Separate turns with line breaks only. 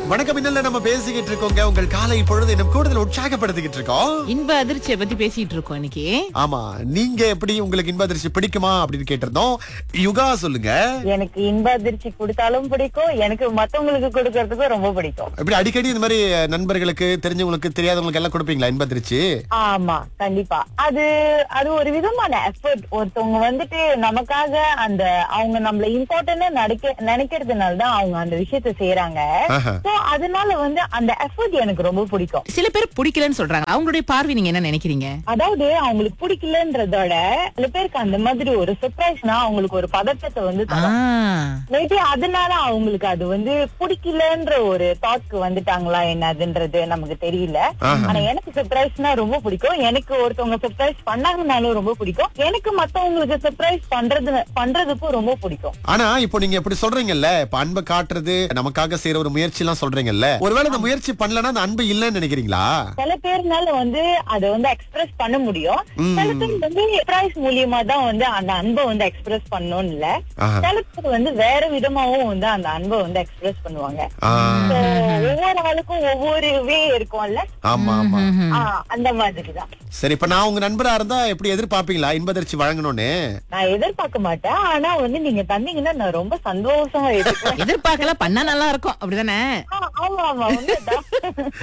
வணக்கம் இன்னல்ல நம்ம பேசிக்கிட்டு இருக்கோங்க உங்கள் காலை பொழுது இன்னும் கூடுதல் உற்சாகப்படுத்திக்கிட்டு இருக்கோம்
இன்ப அதிர்ச்சியை பத்தி பேசிட்டு இருக்கோம் இன்னைக்கு
ஆமா நீங்க எப்படி உங்களுக்கு இன்ப அதிர்ச்சி பிடிக்குமா அப்படின்னு கேட்டிருந்தோம் யுகா சொல்லுங்க
எனக்கு இன்ப அதிர்ச்சி கொடுத்தாலும் பிடிக்கும் எனக்கு மத்தவங்களுக்கு கொடுக்கறதுக்கும் ரொம்ப பிடிக்கும்
எப்படி அடிக்கடி இந்த மாதிரி நண்பர்களுக்கு தெரிஞ்சவங்களுக்கு தெரியாதவங்களுக்கு எல்லாம் கொடுப்பீங்களா இன்ப அதிர்ச்சி
ஆமா கண்டிப்பா அது அது ஒரு விதமான எஃபர்ட் ஒருத்தவங்க வந்துட்டு நமக்காக அந்த அவங்க நம்மள இம்பார்ட்டன்டா நினைக்க நினைக்கிறதுனால தான் அவங்க அந்த விஷயத்த செய்யறாங்க
ஆஹா.
சோ அதனால வந்து அந்த எஃபர்ட் எனக்கு ரொம்ப பிடிக்கும்
சில பேர் பிடிக்கலன்னு சொல்றாங்க அவங்களுடைய பார்வை நீங்க என்ன நினைக்கிறீங்க
அதாவது அவங்களுக்கு பிடிக்கலன்றதோட சில பேருக்கு அந்த மாதிரி ஒரு சர்ப்ரைஸ்னா அவங்களுக்கு ஒரு பதட்டத்தை வந்து
ஆ,
தரும் மேபி அதனால அவங்களுக்கு அது வந்து பிடிக்கலன்ற ஒரு தாட்க்கு வந்துட்டாங்களா என்னதுன்றது நமக்கு தெரியல
ஆஹா.
ஆனா எனக்கு சர்ப்ரைஸ்னா ரொம்ப பிடிக்கும் எனக்கு ஒருத்தவங்க சர்ப்ரைஸ் பண்ணாங்கனாலும் ரொம்ப பிடிக்கும் எனக்கு மத்தவங்களுக்கு சர்ப்ரைஸ் பண்றது பண்றதுக்கும் ரொம்ப பிடிக்கும்
ஆனா இப்போ நீங்க இப்படி சொல்றீங்கல்ல இப்ப அன்பை காட்டுறது நமக்காக செய்யற ஒரு முயற்சி எல்லாம் சொல்றீங்கல்ல ஒருவேளை அந்த முயற்சி பண்ணலன்னா அந்த அன்பு இல்லைன்னு நினைக்கிறீங்களா
சில பேர்னால வந்து அதை வந்து எக்ஸ்பிரஸ் பண்ண முடியும்
ம்.
சில பேர் வந்து சர்ப்ரைஸ் மூலியமா தான் வந்து அந்த அன்பை வந்து எக்ஸ்பிரஸ் பண்ணணும்னு இல்ல
ஆஹா.
சில பேர் வந்து வேற விதமாவும் வந்து அந்த அன்பை வந்து எக்ஸ்பிரஸ் பண்ணுவாங்க
ஆ,
So, ஒவ்வொரு ஆளுக்கும் ஒவ்வொரு வே இருக்கும்ல
ஆமா ஆமா
ம்ஹும்.
ஆ, அந்த மாதிரிதான்
சரி இப்ப நான் உங்க நண்பரா இருந்தா எப்படி எதிர்பார்ப்பீங்களா இன்ப அதிர்ச்சி வழங்கணும்னு
நான் எதிர்பார்க்க மாட்டேன் ஆனா வந்து நீங்க தந்தீங்கன்னா நான் ரொம்ப சந்தோஷமா இருக்கேன்
எதிர்பார்க்கல பண்ணா நல்லா இருக்கும் அப்படிதானே
ஆமா ஆமா உண்மைதான்